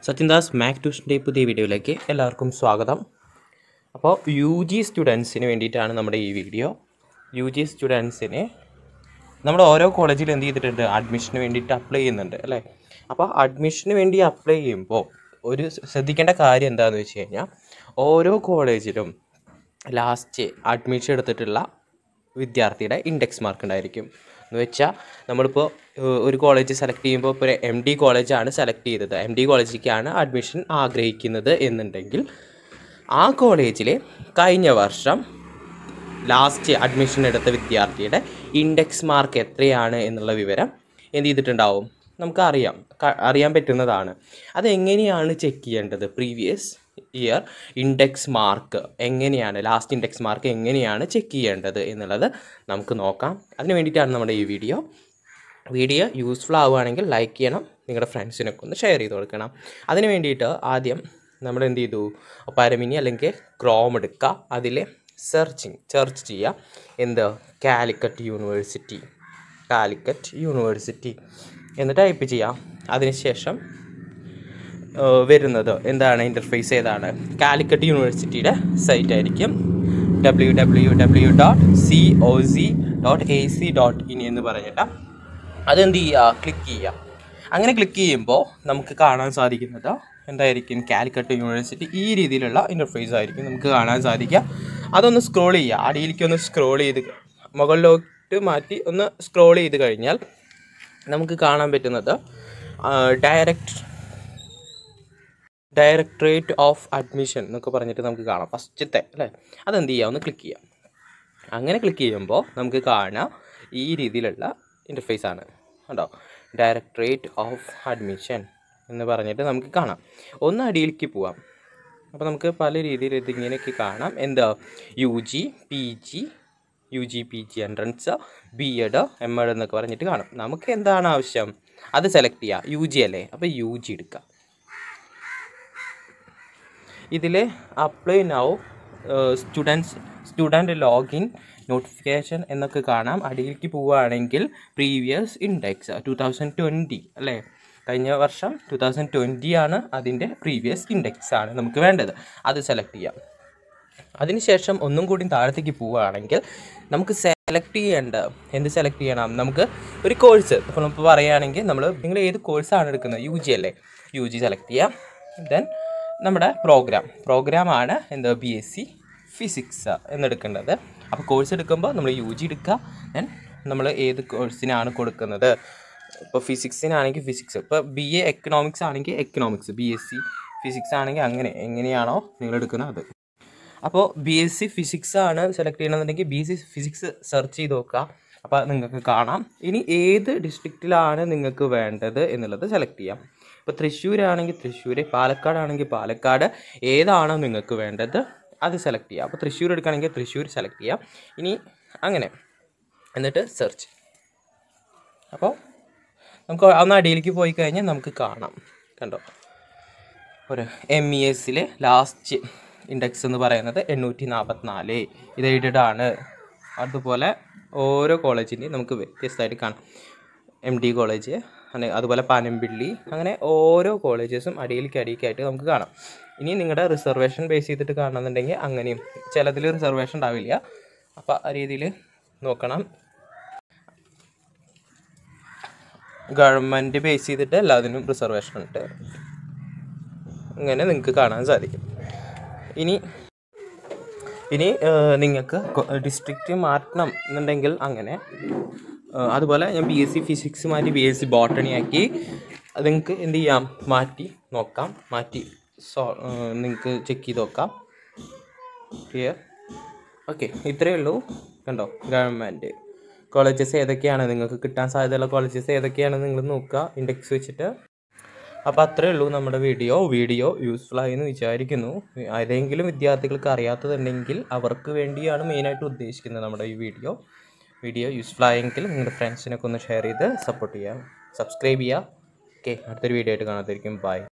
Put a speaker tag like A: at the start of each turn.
A: സത്യൻദാസ് Mac ട്യൂഷൻ്റെ പുതിയ വീഡിയോയിലേക്ക് എല്ലാവർക്കും സ്വാഗതം അപ്പോൾ യു ജി സ്റ്റുഡൻസിന് വേണ്ടിയിട്ടാണ് നമ്മുടെ ഈ വീഡിയോ യു ജി സ്റ്റുഡൻസിന് നമ്മുടെ ഓരോ കോളേജിൽ എന്ത് ചെയ്തിട്ടുണ്ട് അഡ്മിഷന് വേണ്ടിയിട്ട് അപ്ലൈ ചെയ്യുന്നുണ്ട് അല്ലേ അപ്പോൾ അഡ്മിഷന് വേണ്ടി അപ്ലൈ ചെയ്യുമ്പോൾ ഒരു ശ്രദ്ധിക്കേണ്ട കാര്യം എന്താണെന്ന് വെച്ച് കഴിഞ്ഞാൽ ഓരോ കോളേജിലും ലാസ്റ്റ് അഡ്മിഷൻ എടുത്തിട്ടുള്ള വിദ്യാർത്ഥിയുടെ ഇൻഡെക്സ് മാർക്ക് ഉണ്ടായിരിക്കും എന്ന് വെച്ചാൽ നമ്മളിപ്പോൾ ഏഹ്, ഒരു കോളേജ് സെലക്ട് ചെയ്യുമ്പോൾ ഇപ്പോൾ എം ഡി കോളേജാണ് സെലക്ട് ചെയ്തത് എം ഡി കോളേജിലേക്കാണ് അഡ്മിഷൻ ആഗ്രഹിക്കുന്നത് എന്നുണ്ടെങ്കിൽ ആ കോളേജിൽ കഴിഞ്ഞ വർഷം ലാസ്റ്റ് അഡ്മിഷൻ എടുത്ത വിദ്യാർത്ഥിയുടെ ഇൻഡെക്സ് മാർക്ക് എത്രയാണ് എന്നുള്ള വിവരം എന്ത് ചെയ്തിട്ടുണ്ടാവും നമുക്ക് അറിയാം ക- അറിയാൻ പറ്റുന്നതാണ് അതെങ്ങനെയാണ് ചെക്ക് ചെയ്യേണ്ടത് പ്രീവിയസ് ഇയർ ഇൻഡെക്സ് മാർക്ക് എങ്ങനെയാണ് ലാസ്റ്റ് ഇൻഡെക്സ് മാർക്ക് എങ്ങനെയാണ് ചെക്ക് ചെയ്യേണ്ടത് എന്നുള്ളത് നമുക്ക് നോക്കാം അതിന് വേണ്ടിയിട്ടാണ് നമ്മുടെ ഈ വീഡിയോ വീഡിയോ യൂസ്ഫുൾ ആവുകയാണെങ്കിൽ ലൈക്ക് ചെയ്യണം നിങ്ങളുടെ ഫ്രണ്ട്സിനൊക്കെ ഒന്ന് ഷെയർ ചെയ്ത് കൊടുക്കണം അതിന് വേണ്ടിയിട്ട് ആദ്യം നമ്മൾ എന്ത് ചെയ്തു പരമിനി അല്ലെങ്കിൽ ക്രോം എടുക്കുക അതിൽ സെർച്ചിങ് സെർച്ച് ചെയ്യുക എന്ത് കാലിക്കറ്റ് യൂണിവേഴ്സിറ്റി കാലിക്കറ്റ് യൂണിവേഴ്സിറ്റി എന്ന് ടൈപ്പ് ചെയ്യാം അതിനുശേഷം ഏഹ് വരുന്നത് എന്താണ് ഇൻ്റർഫേസ് ഏതാണ് കാലിക്കറ്റ് യൂണിവേഴ്സിറ്റിയുടെ സൈറ്റ് ആയിരിക്കും W W W dot C O C dot A C dot in എന്ന് പറഞ്ഞിട്ട് അതെന്ത് ചെയ്യുക ക്ലിക്ക് ചെയ്യുക അങ്ങനെ ക്ലിക്ക് ചെയ്യുമ്പോൾ നമുക്ക് കാണാൻ സാധിക്കുന്നത് എന്തായിരിക്കും കാലിക്കറ്റ് യൂണിവേഴ്സിറ്റി ഈ രീതിയിലുള്ള ഇൻ്റർഫേസ് ആയിരിക്കും നമുക്ക് കാണാൻ സാധിക്കുക അതൊന്ന് സ്ക്രോൾ ചെയ്യുക അടിയിലേക്ക് ഒന്ന് സ്ക്രോൾ ചെയ്ത് മുകളിലോട്ട് മാറ്റി ഒന്ന് സ്ക്രോൾ ചെയ്ത് കഴിഞ്ഞാൽ നമുക്ക് കാണാൻ പറ്റുന്നത് ഡയറക്റ്റ് ഡയറക്ടറേറ്റ് ഓഫ് അഡ്മിഷൻ എന്നൊക്കെ പറഞ്ഞിട്ട് നമുക്ക് കാണാം ഫസ്റ്റത്തെ അല്ലേ അതെന്ത് ചെയ്യുക ഒന്ന് ക്ലിക്ക് ചെയ്യാം അങ്ങനെ ക്ലിക്ക് ചെയ്യുമ്പോൾ നമുക്ക് കാണാം ഈ രീതിയിലുള്ള ഇൻ്റർഫേസ് ആണ് കണ്ടോ ഡയറക്ടറേറ്റ് ഓഫ് അഡ്മിഷൻ എന്ന് പറഞ്ഞിട്ട് നമുക്ക് കാണാം ഒന്ന് അടിയിലേക്ക് പോവാം അപ്പോൾ നമുക്ക് പല രീതിയിൽ ഇതിങ്ങനെയൊക്കെ കാണാം എന്താ U G P G U G P G entrance B Ed M Ed എന്നൊക്കെ പറഞ്ഞിട്ട് കാണും നമുക്ക് എന്താണ് ആവശ്യം അത് സെലക്ട് ചെയ്യുക യു ജി അല്ലേ അപ്പോൾ യു ജി എടുക്കുക ഇതിൽ apply now students student login notification എന്നൊക്കെ കാണാം അടിയിലേക്ക് പോവുകയാണെങ്കിൽ previous index two thousand twenty അല്ലേ കഴിഞ്ഞ വർഷം ടു തൗസൻഡ് ട്വൻറ്റി ആണ് അതിൻ്റെ പ്രീവിയസ് ഇൻഡെക്സ് ആണ് നമുക്ക് വേണ്ടത് അത് സെലക്ട് ചെയ്യാം അതിനുശേഷം ഒന്നും കൂടി താഴത്തേക്ക് പോവുകയാണെങ്കിൽ നമുക്ക് സെലക്ട് ചെയ്യേണ്ട എന്ത് സെലക്ട് ചെയ്യണം നമുക്ക് ഒരു കോഴ്സ് ഇപ്പോൾ നമ്മൾ പറയുകയാണെങ്കിൽ നമ്മൾ നിങ്ങൾ ഏത് കോഴ്സാണ് എടുക്കുന്നത് യു ജി അല്ലേ യു ജി സെലക്ട് ചെയ്യാം ദെൻ നമ്മുടെ പ്രോഗ്രാം പ്രോഗ്രാമാണ് എന്താ ബി എസ് സി ഫിസിക്സ് എന്നെടുക്കേണ്ടത് അപ്പോൾ കോഴ്സ് എടുക്കുമ്പോൾ നമ്മൾ യു ജി എടുക്കുക ദെൻ നമ്മൾ ഏത് കോഴ്സിനാണ് കൊടുക്കുന്നത് ഇപ്പോൾ ഫിസിക്സിനാണെങ്കിൽ ഫിസിക്സ് ഇപ്പോൾ ബി എ എക്കണോമിക്സ് ആണെങ്കിൽ economics B S C physics ആണെങ്കിൽ അങ്ങനെ എങ്ങനെയാണോ നിങ്ങൾ എടുക്കുന്നത് അത് അപ്പോൾ ബി എസ് സി ഫിസിക്സ് ആണ് സെലക്ട് ചെയ്യണമെന്നുണ്ടെങ്കിൽ B S C physics search ചെയ്ത് നോക്കുക അപ്പോൾ നിങ്ങൾക്ക് കാണാം ഇനി ഏത് ഡിസ്ട്രിക്റ്റിലാണ് നിങ്ങൾക്ക് വേണ്ടത് എന്നുള്ളത് സെലക്ട് ചെയ്യാം ഇപ്പോൾ തൃശ്ശൂരാണെങ്കിൽ തൃശ്ശൂർ പാലക്കാടാണെങ്കിൽ പാലക്കാട് ഏതാണോ നിങ്ങൾക്ക് വേണ്ടത് അത് സെലക്ട് ചെയ്യുക അപ്പോൾ തൃശ്ശൂർ എടുക്കുകയാണെങ്കിൽ തൃശ്ശൂർ സെലക്ട് ചെയ്യാം ഇനി അങ്ങനെ എന്നിട്ട് സെർച്ച് അപ്പോൾ നമുക്ക് ഒന്ന് അടിയിലേക്ക് പോയി കഴിഞ്ഞാൽ നമുക്ക് കാണാം കണ്ടോ ഒരു എം ഇ എസിലെ ലാസ്റ്റ് ഇൻഡെക്സ് എന്ന് പറയുന്നത് എണ്ണൂറ്റി നാൽപ്പത്തിനാല് ഇത് എയ്ഡഡ് ആണ് അതുപോലെ ഓരോ കോളേജിൻ്റെയും നമുക്ക് വ്യത്യസ്തമായിട്ട് കാണാം എം ഡി കോളേജ് അങ്ങനെ അതുപോലെ പനമ്പിള്ളി അങ്ങനെ ഓരോ കോളേജസും അടിയിലേക്ക് അടിയിലേക്കായിട്ട് നമുക്ക് കാണാം ഇനി നിങ്ങളുടെ റിസർവേഷൻ ബേസ് ചെയ്തിട്ട് കാണണമെന്നുണ്ടെങ്കിൽ അങ്ങനെയും ചിലതിൽ റിസർവേഷൻ ഉണ്ടാവില്ല അപ്പോൾ ആ രീതിയിൽ നോക്കണം ഗവൺമെൻറ് ബേസ് ചെയ്തിട്ട് എല്ലാത്തിനും റിസർവേഷൻ ഉണ്ട് ഇങ്ങനെ നിങ്ങൾക്ക് കാണാൻ സാധിക്കും ഇനി ഇനി നിങ്ങൾക്ക് ഡിസ്ട്രിക്റ്റ് മാറ്റണം എന്നുണ്ടെങ്കിൽ അങ്ങനെ ഏഹ് അതുപോലെ ഞാൻ ബി എസ് സി ഫിസിക്സ് മാറ്റി ബി എസ് സി ബോട്ടണി ആക്കി അത് നിങ്ങൾക്ക് എന്ത് ചെയ്യാം മാറ്റി നോക്കാം മാറ്റി സോ നിങ്ങൾക്ക് ചെക്ക് ചെയ്ത് നോക്കാം ക്ലിയർ ഓക്കെ ഇത്രയേ ഉള്ളൂ കണ്ടോ ഗവൺമെൻറ് കോളേജസ് ഏതൊക്കെയാണ് നിങ്ങൾക്ക് കിട്ടാൻ സാധ്യതയുള്ള കോളേജസ് ഏതൊക്കെയാണ് നിങ്ങൾ നോക്കുക ഇൻഡെക്സ് വെച്ചിട്ട് അപ്പോൾ അത്രേ ഉള്ളൂ നമ്മുടെ വീഡിയോ വീഡിയോ യൂസ്ഫുൾ ആയി എന്ന് വിചാരിക്കുന്നു ഏതെങ്കിലും വിദ്യാർത്ഥികൾക്ക് അറിയാത്തതുണ്ടെങ്കിൽ അവർക്ക് വേണ്ടിയാണ് മെയിനായിട്ട് ഉദ്ദേശിക്കുന്നത് നമ്മുടെ ഈ വീഡിയോ വീഡിയോ യൂസ്ഫുൾ ആയെങ്കിൽ നിങ്ങളുടെ ഫ്രണ്ട്സിനൊക്കെ ഒന്ന് ഷെയർ ചെയ്ത് സപ്പോർട്ട് ചെയ്യുക സബ്സ്ക്രൈബ് ചെയ്യുക ഓക്കെ അടുത്തൊരു വീഡിയോ ആയിട്ട് കാണാത്തായിരിക്കും ബൈ